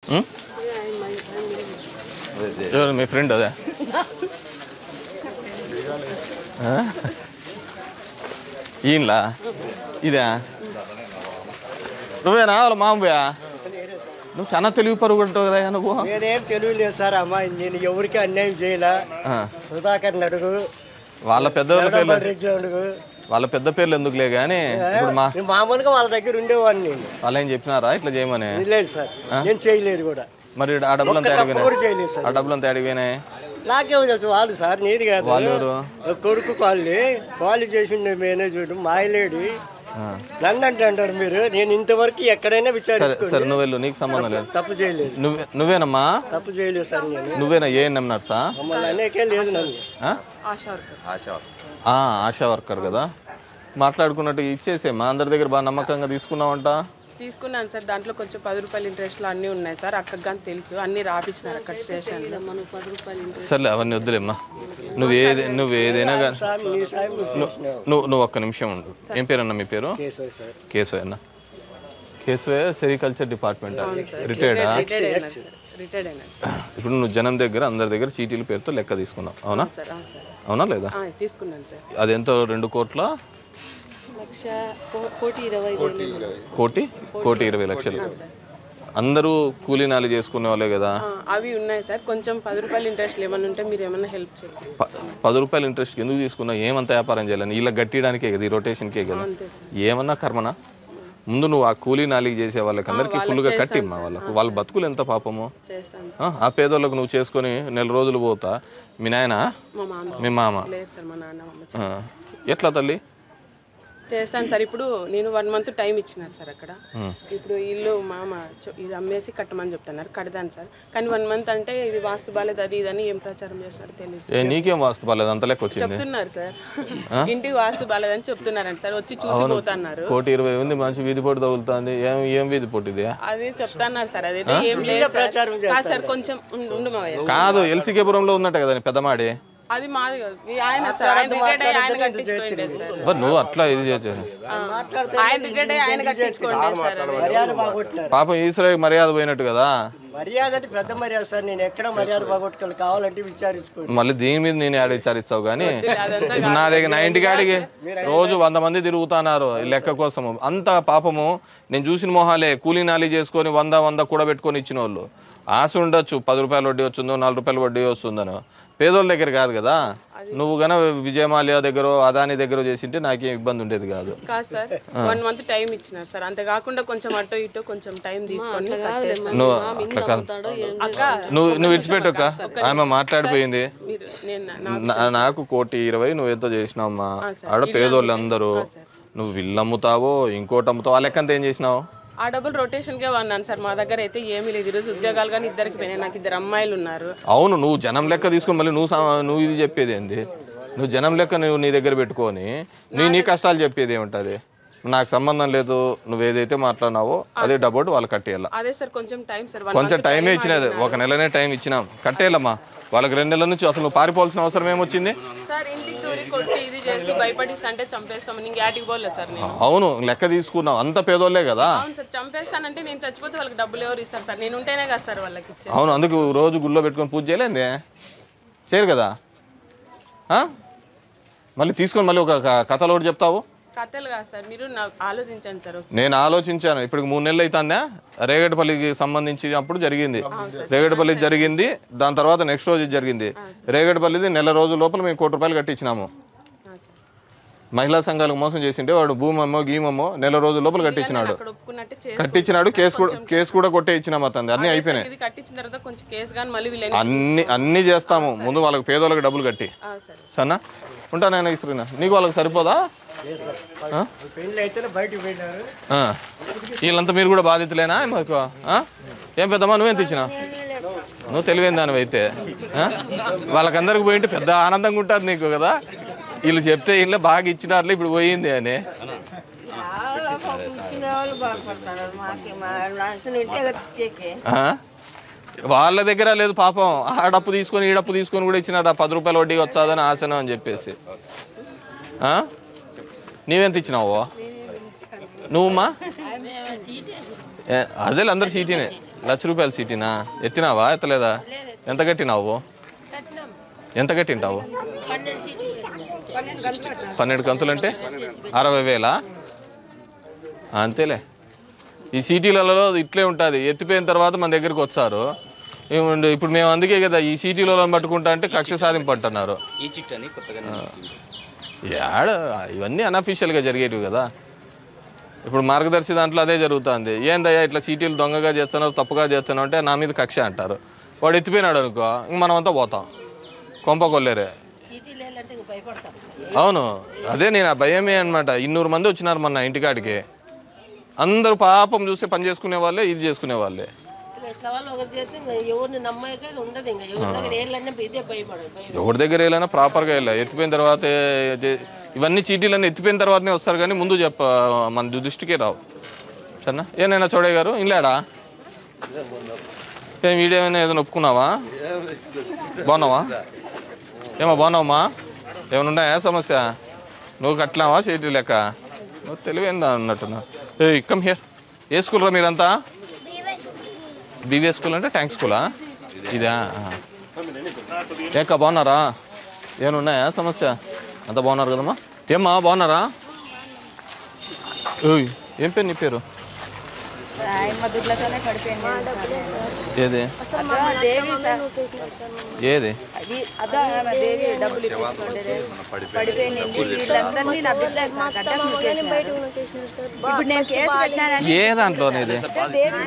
ఉం? ఎవరు మీ ఫ్రెండ్ అదే ఆ? ఈయనలా ఇదే నువ్వేనా వాళ్ళ మామూయా నువ్వు చాలా తెలివి పరుగు ఉంటావు కదా నువ్వు నేనేం తెలియలేదు సార్ అమ్మా నేను ఎవరికి అన్యాయం చేయలే ఆ. సుధాకర్ అడుగు వాళ్ళ పెద్దవాళ్ళ పేర్లు రెడ్డి అడుగు వాళ్ళ పెద్ద పేర్లు ఎందుకులే కానీ ఇప్పుడు మా నేను మామూలుగా వాళ్ళ దగ్గర ఉండేవాడిని నేను వాళ్ళు ఏం చెప్పినారా ఇట్లా చేయమని లేదు సార్ నేను చేయలేదు కూడా మరి ఆ డబ్బులంతా తప్పు అడిగినాయి కూడా చేయలేదు సార్ ఆ డబ్బులంతా అడిగినాయి నాకేమో తెలుసు వాళ్ళు సార్ నీది కాదు వాళ్ళు ఎవరు కొడుకు కాళ్ళు కాళ్ళు చేసిండే మేనేజర్ మాయలేడి నన్ను అంటే అంటారు మీరు నేను ఇంతవరకు ఎక్కడైనా సరే విచారించుకోండి సరే నువ్వు వెళ్ళు నీకు సంబంధం లేదు తప్పు చేయలేదు నువ్వే నువ్వేనమ్మా తప్పు చేయలేదు సార్ నేను నువ్వేనా ఏ నర్సా మమ్మల్ని అనేకే లేదు నన్ను ఆ? ఆ, ఆశా వర్కర్ కదా మాట్లాడుకున్నట్టు ఇచ్చేసేమ్మా అందరి దగ్గర బాగా నమ్మకంగా తీసుకున్నావంట తీసుకున్నాను సార్ దాంట్లో కొంచెం పది రూపాయల ఇంట్రెస్ట్లో అన్నీ ఉన్నాయి సార్ అక్కడికి కానీ తెలుసు అన్నీ రాపించినారు అక్కడ స్టేషన్లో సర్లే అవన్నీ వద్దులేమ్మా నువ్వు ఏది నువ్వు ఏదైనా కానీ సార్ నీ సాయం నువ్వు చేసినావు నువ్వు నువ్వు ఒక్క నిమిషం ఉండు ఏం పేరన్నా మీ పేరు కేశవ్ సార్ కేశవయ్య అన్న కేశవయ్య సెరికల్చర్ డిపార్ట్మెంట్ రిటైర్డా రిటైర్డ్ అయినారు సార్ రిటైర్డ్ అయినారు సార్ ఇప్పుడు నువ్వు జనం దగ్గర అందరి దగ్గర చీటీల పేరుతో లెక్క తీసుకున్నావు అవునా సార్ ఆ, సార్ అవునా లేదా ఆ, తీసుకున్నాను సార్ అది ఎంతో రెండు కోట్ల లక్ష కో- కోటి ఇరవై వేలు కోటి కోటి ఇరవై లక్షలు అందరూ కూలీ నాలి చేసుకునే వాళ్ళే కదా ఆ, అవి ఉన్నాయి సార్ కొంచెం పది రూపాయల ఇంట్రెస్ట్ ఏమైనా ఉంటే మీరు ఏమైనా హెల్ప్ చేయండి ప- పది రూపాయల ఇంట్రెస్ట్ ఎందుకు తీసుకున్నావు ఏమంత వ్యాపారం చేయాలని ఇలా గట్టియడానికే కదా ఈ రొటేషన్కే కదా అంతే సార్ ఏమన్నా కర్మనా ముందు నువ్వు ఆ కూలీ నాలికి చేసే వాళ్ళకి అందరికీ ఫుల్గా కట్టిమ్మా వాళ్ళకు వాళ్ళ బతుకులు ఎంత పాపము చేస్తాను ఆ, ఆ పేదోళ్ళకు నువ్వు చేసుకొని నెల రోజులు పోతా మీ నాయన మా మామ మీ మామ లేదు సార్ మా నాన్న మా అమ్మ ఆ, ఎట్లా తల్లి చేస్తాను సార్ ఇప్పుడు నేను వన్ మంత్ టైం ఇచ్చినారు సార్ అక్కడ ఇప్పుడు ఇల్లు మామ చొ- ఇది అమ్మేసి కట్టమని చెప్తున్నారు కడదాను సార్ కానీ వన్ మంత్ అంటే ఇది వాస్తు బాలేదు అది ఇదని ఏం ప్రచారం చేస్తున్నారు తెలియదు ఏ నీకేం వాస్తు బాగాలేదు అంత లెక్క వచ్చింది చెప్తున్నారు సార్ ఇంటికి వాస్తు బాలేదని చెప్తున్నారంట సార్ వచ్చి చూసి పోతున్నారు కోటి ఇరవై ఉంది మంచి వీధి పొట్టి తగులుతుంది ఏం ఏం వీధి పొట్టి ఇది అది చెప్తున్నారు సార్ అదైతే ఏం లేదు సార్ కాదు సార్ కొంచెం ఉండు ఉండు మావయ్య కాదు ఎల్సికేపురంలో ఉందట కదా నీ పెద్దమాడి అది మాది కాదు ఈ ఆయన సార్ ఆయన రిటైర్డ్ అయ్యి ఆయన కట్టించుకోండి సార్ మరి నువ్వు అట్లా ఇది చేసాను ఆ, ఆయన రిటైర్డ్ అయ్యి ఆయన కట్టించుకోండి సార్ అది. మర్యాద బాగొట్టారు పాపం ఈశ్వరయ్య మర్యాద పోయినట్టు కదా మర్యాద అంటే పెద్ద మర్యాద సార్ నేను ఎక్కడ మర్యాద బాగొట్టుకోవాలి కావాలంటే విచారించుకోండి మళ్ళీ దీని మీద నేను యాడ్ విచారిస్తావు కానీ ఇప్పుడు నా దగ్గర నా ఇంటికి ఆడికి రోజు వంద మంది తిరుగుతున్నారు ఈ లెక్క కోసము అంత పాపము నేను చూసిన మొహాలే కూలీ నాలి చేసుకొని వంద వంద కూడా పెట్టుకొని ఇచ్చిన వాళ్ళు ఆశ ఉండొచ్చు పది రూపాయలు వడ్డీ వచ్చిందో నాలుగు రూపాయలు వడ్డీ వస్తుందనో పేదోళ్ళ దగ్గర కాదు కదా నువ్వు గన విజయమాల్య దగ్గర అదాని దగ్గర చేసింటే నాకేం ఇబ్బంది ఉండేది కాదు కాదు సార్ వన్ మంత్ టైం ఇచ్చినారు సార్ అంతే కాకుండా కొంచెం అటు ఇటు కొంచెం టైం తీసుకొని కట్టేస్తాను. నువ్వు అట్లా కాదు అక్క నువ్వు నువ్వు విడిచిపెట్టక్క ఆమె మాట్లాడిపోయింది మీరు నేను నా- నా- నాకు కోటి ఇరవై నువ్వు ఎంతో చేసినావమ్మా ఆడ పేదోళ్ళు అందరూ నువ్వు ఇల్లు అమ్ముతావో ఇంకోటి అమ్ముతావో ఆ లెక్కంతా ఏం చేసినావు ఆ డబ్బులు రొటేషన్ గా వన్నాను సార్ మా దగ్గర అయితే ఏమీ లేదు ఈరోజు ఉద్యోగాలు కానీ ఇద్దరికి పోయినాయి నాకు ఇద్దరు అమ్మాయిలు ఉన్నారు అవును నువ్వు జనం లెక్క తీసుకొని మళ్ళీ నువ్వు సా- నువ్వు ఇది చెప్పేది ఏంది నువ్వు జనం లెక్క నువ్వు నీ దగ్గర పెట్టుకొని నీ నీ కష్టాలు చెప్పేది ఏముంటుంది నాకు సంబంధం లేదు నువ్వు ఏదైతే మాట్లాడినావో అదే డబ్బు వాళ్ళు కట్టేయాల అదే సార్ కొంచెం టైం సార్ వన్ కొంచెం టైమే ఇచ్చినది ఒక నెలనే టైం ఇచ్చినాం కట్టేయాలమ్మా వాళ్ళకి రెండు నెలల నుంచి అసలు నువ్వు పారిపోవాల్సిన అవసరం ఏమొచ్చింది సార్ ఇంటికి దూరి కొట్టి ఇది చేసి భయపడిస్తే అంటే చంపేస్తామని ఇంక యాటికి పోలేదు సార్ నేను అవును లెక్క తీసుకున్నావు అంత పేదోళ్ళే కదా అవును సార్ చంపేస్తానంటే నేను చచ్చిపోతే వాళ్ళకి డబ్బులు ఎవరు ఇస్తారు సార్ నేను ఉంటేనే కదా సార్ వాళ్ళకి ఇచ్చేది అవును అందుకు రోజు గుళ్ళో పెట్టుకొని పూజ చేయలేంది చేయరు కదా ఆ? మళ్ళీ తీసుకొని మళ్ళీ ఒక క- కథలో ఒకటి చెప్తావు కథలు కాదు సార్ మీరు నాకు ఆలోచించండి సార్ ఒకసారి. నేను ఆలోచించాను ఇప్పుడు మూడు నెలలు అవుతుందా రేగడపల్లికి సంబంధించి అప్పుడు జరిగింది రేగడపల్లి జరిగింది దాని తర్వాత నెక్స్ట్ రోజు ఇది జరిగింది రేగడపల్లిది నెల రోజుల లోపల మేము కోటి రూపాయలు కట్టించినాము ఆ, సార్. మహిళా సంఘాలకు మోసం చేసింటే వాడు భూమమ్మో గీమమ్మో నెల రోజుల లోపల కట్టించినాడు అక్కడ ఒప్పుకున్నట్టే చేసి కట్టించినాడు కేసు కూడా కేసు కూడా కొట్టే ఇచ్చినాం అతను అన్నీ అయిపోయినాయి ఇది కట్టించిన తర్వాత కొంచెం కేసు కానీ మళ్ళీ వీళ్ళని అన్ని అన్ని చేస్తాము ముందు వాళ్ళకి పేదోళ్ళకి డబ్బులు కట్టి ఆ, సరే సరేనా ఉంటానైనా ఇస్తున్నా నీకు వాళ్ళకి సరిపోదా ఆ? పెళ్ళి అయితేనే బయటకు పోయినారు ఆ. వీళ్ళంతా మీరు కూడా బాధితులేనా మాకు ఆ? ఏం పెద్దమ్మా నువ్వేం తెచ్చినావు నువ్వు తెలివైన దానివి అయితే ఆ? వాళ్ళకందరికి పోయింటే పెద్ద ఆనందంగా ఉంటుంది నీకు కదా వీళ్ళు చెప్తే వీళ్ళే బాగా ఇచ్చినారులే ఇప్పుడు పోయింది అని వాళ్ళు బాగుపడతారు మాకే మా లంచం ఇంటే కట్టించేకే ఆ? వాళ్ళ దగ్గర లేదు పాపం ఆ డప్పు తీసుకొని ఈ డప్పు తీసుకొని కూడా ఇచ్చినారు ఆ పది రూపాయల వడ్డీ వచ్చాదని ఆశనం అని చెప్పేసి ఆ? నీవెంత ఇచ్చినావు నువ్వమ్మా ఏ, అదేలే అందరు సీటీనే లక్ష రూపాయల సీటీనా ఎత్తినావా ఎత్తలేదా ఎంత కట్టినావు ఎంత కట్టింటావు పన్నెండు కంతులు అంటే అరవై వేలా ఆ, అంతేలే ఈ సిటీలలో ఇట్లే ఉంటుంది ఎత్తిపోయిన తర్వాత మన దగ్గరికి వచ్చారు ఏమండి, ఇప్పుడు మేము అందుకే కదా ఈ సిటీలలో పట్టుకుంటా అంటే కక్ష సాధింపు అంటున్నారు ఈ చిట్ అని కొత్తగా యాడ ఇవన్నీ అన్అఫీషియల్గా జరిగేటివి కదా ఇప్పుడు మార్గదర్శి దాంట్లో అదే జరుగుతుంది ఏందయ్యా ఇట్లా సీటీలు దొంగగా చేస్తున్నారు తప్పుగా చేస్తున్నావు అంటే నా మీద కక్ష అంటారు వాడు ఎత్తిపోయినాడు అనుకో ఇంక మనం అంతా పోతాం కొంప కొల్లేరే అవును అదే నేను ఆ భయమే అనమాట ఇన్నూరు మంది వచ్చినారు మొన్న ఇంటికాడికి అందరూ పాపం చూస్తే పని చేసుకునే వాళ్ళే ఇది చేసుకునే వాళ్ళే ఇంకా ఇట్లా వాళ్ళు ఒకటి చేస్తే ఇంకా ఎవరిని నమ్మక ఉండదు ఇంకా ఎవరి దగ్గర ఏళ్ళన్నా ఇదే భయపడదు భయం ఎవరి దగ్గర వెళ్ళినా ప్రాపర్గా వెళ్ళా ఎత్తిపోయిన తర్వాత ఏ- చే- ఇవన్నీ చీటీలన్నీ ఎత్తిపోయిన తర్వాతనే వస్తారు కానీ ముందు చెప్ప మన దృష్టికే రావు సరేనా ఏనైనా చూడే గారు ఇల్లాడా ఏం వీడియోమైనా ఏదైనా ఒప్పుకున్నావా బాగున్నావా ఏమో బాగున్నావమ్మా ఏమైనా ఉన్నాయా సమస్య నువ్వు కట్టలావా చీటీ లెక్క నువ్వు తెలివైందా అన్నట్టున్నా ఏ కమ్ హియర్ ఏ స్కూల్ రా మీరంతా బీవీఎస్ స్కూల్ అంటే ట్యాంక్ స్కూలా ఇదా ఆ. ఏక్క బాగున్నారా ఏమైనా ఉన్నాయా సమస్య అంతా బాగున్నారు కదమ్మా ఏమ్మా బాగున్నారా ఓయ్ ఏం పేరు నీ పేరు ఆయన దుడ్లతోనే పడిపోయింది ఏది అదో దేవి సార్ ఏది అది అదో ఆమె దేవి డబ్బులు ఇప్పించుకోండి పడిపోయింది వీళ్ళందరినీ నా బిడ్డ సార్ గడ్డకు నూకేసినారు. ఇప్పుడు నేను కేసు పెట్టినానని ఏ దాంట్లోనేది దేవి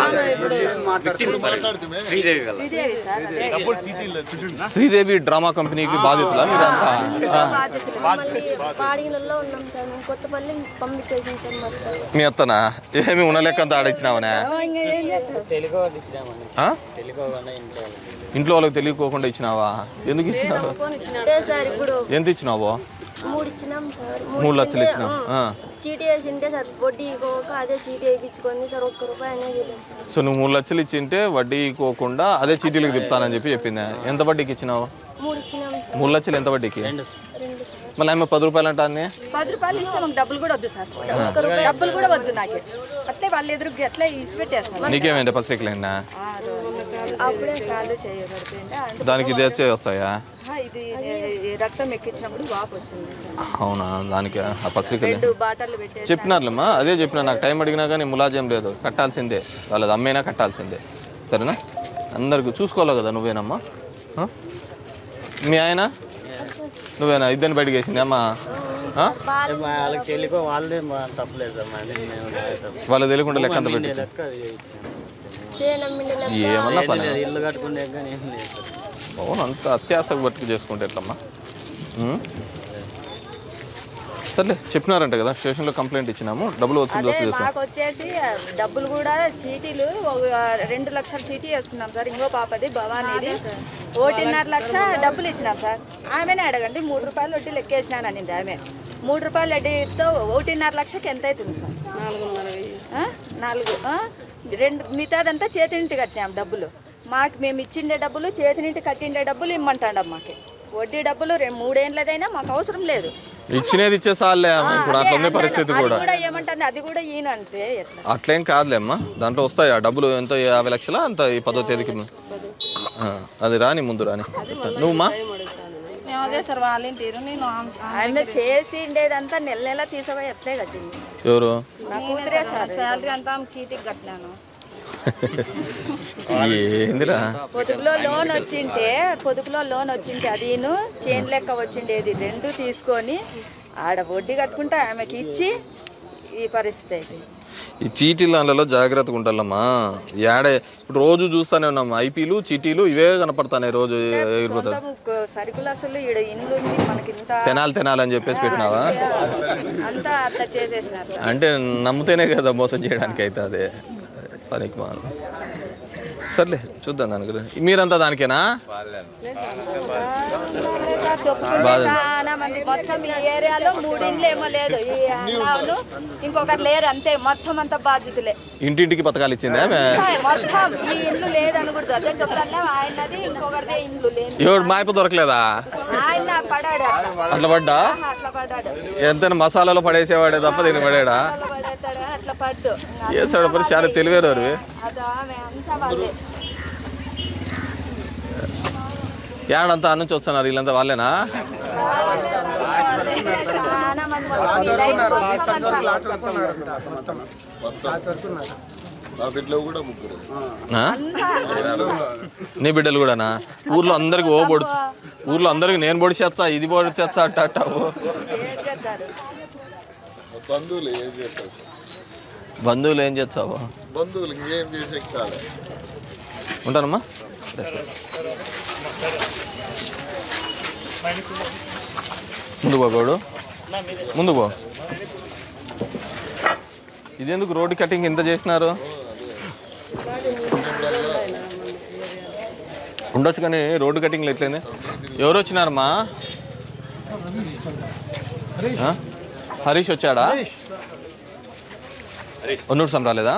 శ్రీదేవి గల శ్రీదేవి సార్ అదే శ్రీదేవి డ్రామా కంపెనీకి బాధితులా మీరంతా ఆ. పాడిగినలో ఉన్నాం సార్ మేము కొత్తపల్లి పంపించేసాం సార్ మరి మీ అత్తనా ఏమి ఉన్నలెక్కంతా ఆడిచ్చినావనే ఇంకా ఏం చేస్తాం తెలుగు వాళ్ళు ఇచ్చినామని ఆ? తెలుగు వాళ్ళ ఇంట్లో వాళ్ళకి ఇంట్లో వాళ్ళకి తెలియకోకుండా ఇచ్చినావా ఎందుకు ఇచ్చినావు అంటే సార్ ఇప్పుడు ఎంత ఇచ్చినావు మూడు ఇచ్చినాం సార్ మూడు లక్షలు ఇచ్చినాం ఆ. చీటీ వేసి ఉంటే సార్ వడ్డీ ఇవ్వక అదే చీటీ వేయించుకొని సార్ ఒక్క రూపాయి అనేది ఇవ్వలేదు సార్ సో నువ్వు మూడు లక్షలు ఇచ్చింటే వడ్డీ కోకుండా అదే చీటీలకు తిప్పుతానని చెప్పి చెప్పింది ఎంత వడ్డీకి ఇచ్చినావు మూడు ఇచ్చినాం సార్ మూడు లక్షలు ఎంత వడ్డీకి రెండు సార్ మళ్ళీ ఆమె పది రూపాయలు అంటాన్ని పది రూపాయలు ఇస్తే మాకు డబ్బులు కూడా వద్దు సార్ డబ్బులు కూడా వద్దు నాకు అట్లే వాళ్ళ ఎదురు అట్లే ఇసి పెట్టేస్తాను నీకేమైంది పసిరికలైనా అప్పుడే కాళ్ళు చేయబడిపోయింది అంటే దానికి ఇదే వచ్చే వస్తాయా ఆ, ఇది ఈ రక్తం ఎక్కించినప్పుడు వాపు వచ్చింది సార్. అవునా దానికి ఆ పసిరికలే రెండు బాటలు పెట్టేసి చెప్పినారులేమ్మా అదే చెప్పినా నాకు టైం అడిగినా కానీ ములాజేం లేదు కట్టాల్సిందే వాళ్ళది అమ్మేనా కట్టాల్సిందే సరేనా అందరికి చూసుకోవాలి కదా నువ్వేనమ్మా ఆ? మీ ఆయన నువ్వేనా ఇద్దరిని బయటకు వేసింది అమ్మా ఆ? వాళ్ళకి తెలుగు వాళ్ళదే మా తప్పలేదు సార్ మాది మేము నాదే తప్పు. వాళ్ళు తెలియకుండా లెక్క అంత పెట్టి లెక్క ఇచ్చినాం. చేయనమ్మిండి ఏమన్నా పని ఇల్లు కట్టుకునే కానీ ఏం లేదు సార్ అవును అంత అత్యాసకు బతుకు చేసుకుంటే ఎట్లమ్మా ఉం? సర్లే చెప్పినారంట కదా స్టేషన్లో కంప్లైంట్ ఇచ్చినాము డబ్బులు వసూలు అదే చేస్తాం మాకు వచ్చేసి డబ్బులు కూడా చీటీలు ఒక రెండు లక్షల చీటీ వేసుకున్నాం సార్ ఇంకో పాపది భవానీది ఒకటిన్నర లక్ష డబ్బులు ఇచ్చినాం సార్ ఆమెనే అడగండి మూడు రూపాయలు వడ్డీ లెక్కేసినాను అనింది ఆమె మూడు రూపాయలు వడ్డీతో ఒకటిన్నర లక్షకి ఎంత అవుతుంది సార్ ఆ? నాలుగు ఆ? రెండు మిగతాదంతా చేతినింటి కట్టినాం డబ్బులు మాకు మేము ఇచ్చిండే డబ్బులు చేతినింటి కట్టిండే డబ్బులు ఇమ్మంటాం మాకు వడ్డీ డబ్బులు రెండు మూడేళ్ళదైనా మాకు అవసరం లేదు ఇచ్చినది ఇచ్చేసాలే ఇప్పుడు అట్లా ఉంది పరిస్థితి అది కూడా కూడా ఏమంటుంది అది కూడా ఈయనంటే ఎట్లా అట్లేం కాదులే అమ్మా దాంట్లో వస్తాయి ఆ డబ్బులు ఎంత యాభై లక్షల అంత ఈ పదో తేదీకి ము- ఆ, అది రాని ముందు రాని నువ్వుమా మేము అదే సార్ వాళ్ళ ఇంటిరు నేను ఆమె చేసి ఉండేదంతా నెల నెల తీసపోయి ఎట్లే కట్టింది ఎవరు నా కూతురే సార్ శాలరీ అంతా చీటీకి కట్టినాను ఏందిరా పొదుపులో లోన్ వచ్చింటే పొదుపులో లోన్ వచ్చింటే అదిను చేన్ లెక్క వచ్చిండేది రెండు తీసుకొని ఆడ వడ్డీ కట్టుకుంటే ఆమెకి ఇచ్చి ఈ పరిస్థితి అయిపోయింది ఈ చీటీలలో జాగ్రత్తగా ఉండాలమ్మా యాడే ఇప్పుడు రోజు చూస్తానే ఉన్నాం ఐపీలు చీటీలు ఇవే కనపడతాయి రోజు ఎగిరిపోతాయి సొంతము క- సరుకులు అసలు ఈడ ఇండ్లు ఉంది మనకి ఇంత తెనాలి తెనాలి అని చెప్పేసి పెట్టినావా అంతా అట్లా చేసేసినారు సార్ అంటే నమ్ముతేనే కదా మోసం చేయడానికి అయితే అదే పనికి మాల సర్లే చూద్దాం దాని గురించి మీరంతా దానికేనా చెప్పుకుంటే చాలా మంది మొత్తం ఈ ఏరియాలో మూడు ఇండ్లు ఏమో లేదు ఈ అన్నావును ఇంకొకరు లేరు అంతే మొత్తం అంతా బాధ్యతలే ఇంటింటికి పథకాలు ఇచ్చింది ఆమె మొత్తం ఈ ఇండ్లు లేదనకూడదు అదే చెప్తాను ఆయనది ఇంకొకరిదే ఇండ్లు లేదు ఎవడు మాయప దొరకలేదా ఆయన పడాడు అట్లా. అట్లా పడ్డా అట్లా పడ్డాడు ఎంతైనా మసాలాలో పడేసేవాడే తప్ప దీన్ని పడాడా అట్లా పడేస్తాడా అట్లా పడ్డు చేస్తాడు మరి చాలా తెలివేరు అవి అది ఆమె అంతా వాళ్ళే ఏడంతా ఆ నుంచి వస్తున్నారు వీళ్ళంతా వాళ్ళేనా చాలా మంది మొత్తం ఈ లైన్ మొత్తం అంతా. నా బిడ్డలో కూడా ముగ్గురు ఆ? నీ బిడ్డలు కూడానా ఊర్లో అందరికి ఓ పొడిచి ఊర్లో అందరికి నేను పొడిచేస్తా ఇది పొడిచేస్తా అట్ట అట్ట ఓ. ఏం చేస్తారు బంధువులు ఏం చేస్తారు సార్ బంధువులు ఏం చేస్తావు బంధువులు ఇంకేం చేసే కాలే ఉంటానమ్మా ముందు పో గోడు ముందు పో ఇదెందుకు రోడ్డు కటింగ్ ఇంత చేసినారు ఉండొచ్చు కానీ రోడ్డు కటింగ్ ఎట్లయింది ఎవరు వచ్చినారమ్మా ఆ? హరీష్ వచ్చాడా ఒన్నూరు సమ్ రాలేదా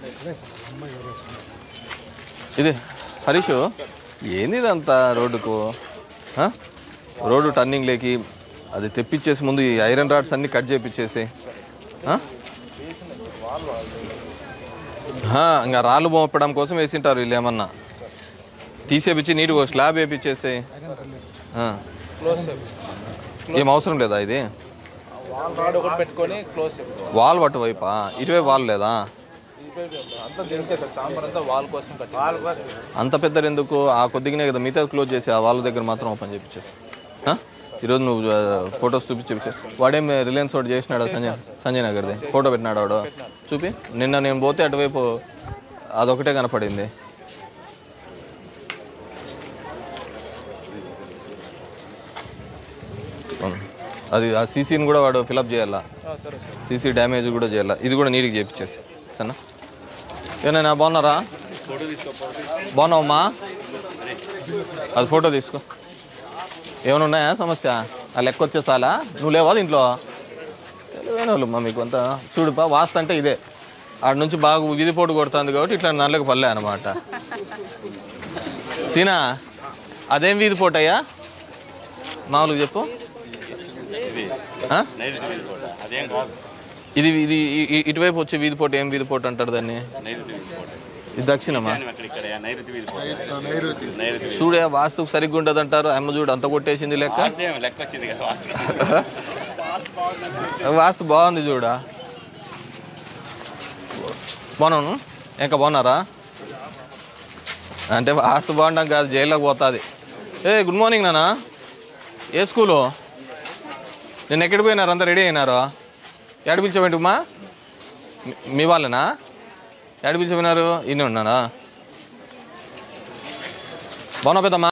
ఇది హరీష్ ఏంది ఇదంతా రోడ్డుకు ఆ? రోడ్డు టర్నింగ్ లేకి అది తెప్పించేసి ముందు ఈ ఐరన్ రాడ్స్ అన్ని కట్ చేపించేసి ఆ? ఆ, ఇంకా రాళ్ళు మోపడం కోసం వేసింటారు వీళ్ళు ఏమన్నా తీసేపిచ్చి నీట్గా ఒక స్లాబ్ వేపించేసి ఆ. ఏం అవసరం లేదా ఇది రాడ్ ఒకటి పెట్టుకొని క్లోజ్ వాల్ పట్టు వైపా ఇటువైపు వాల్ లేదా అంతా దీనికే సార్ చాంబర్ అంతా వాల్ కోసం కట్టింది. అంత పెద్ద ఎందుకు ఆ కొద్దిగానే కదా మిగతా క్లోజ్ చేసి ఆ వాళ్ళ దగ్గర మాత్రం ఓపెన్ చేపించేసి ఆ? ఈరోజు నువ్వు ఫొటోస్ చూపించి వాడేం రిలయన్స్ వాడు చేసినాడు సంజయ్ సంజయ్ నగర్ది ఫోటో పెట్టినాడు వాడు చూపి నిన్న నేను పోతే అటువైపు అదొకటే కనపడింది అవును. అది ఆ సీసీని కూడా వాడు ఫిలప్ చేయాలా సరే సీసీ డ్యామేజ్ కూడా చేయాలా ఇది కూడా నీట్గా చేపించేసి సరేనా ఏమైనా బాగున్నారా బాగున్నావమ్మా అది ఫోటో తీసుకో ఏమైనా ఉన్నాయా సమస్య ఆ లెక్క వచ్చేసాలా నువ్వు లేవా దీంట్లో తెలివైన వాళ్ళమ్మా మీకు అంతా చూడుపా వాస్తు అంటే ఇదే ఆడ నుంచి బాగా విధి పోటు కొడుతుంది కాబట్టి ఇట్లా నల్లకి పల్లె అనమాట సీనా అదేం వీధి పోటయ్యా మామూలుగా చెప్పు ఆ? ఇది ఇది ఇ- ఇ- ఇటువైపు వచ్చే వీధి పోటు ఏం వీధి పోటు అంటారు దాన్ని ఇది దక్షిణమా నైరుతి చూడే వాస్తుకు సరిగ్గా ఉండదు అంటారు అమ్మ చూడు అంత కొట్టేసింది లెక్క లెక్క వచ్చింది కదా వాస్తు బాగుంది చూడా బాగున్నాను ఇంకా బాగున్నారా అంటే వాస్తు బాగుంటాం కాదు జైల్లోకి పోతుంది ఏ గుడ్ మార్నింగ్ నాన్న ఏ స్కూలు నేను ఎక్కడికి పోయినారు అంతా రెడీ అయినారు ఎక్కడ పిలిచోబెంటి ఉమ్మా మీ- మీ వాళ్ళనా ఎక్కడ పిలిచిపోయినారు ఇన్ని ఉన్నానా బాగున్నా పెద్దమ్మా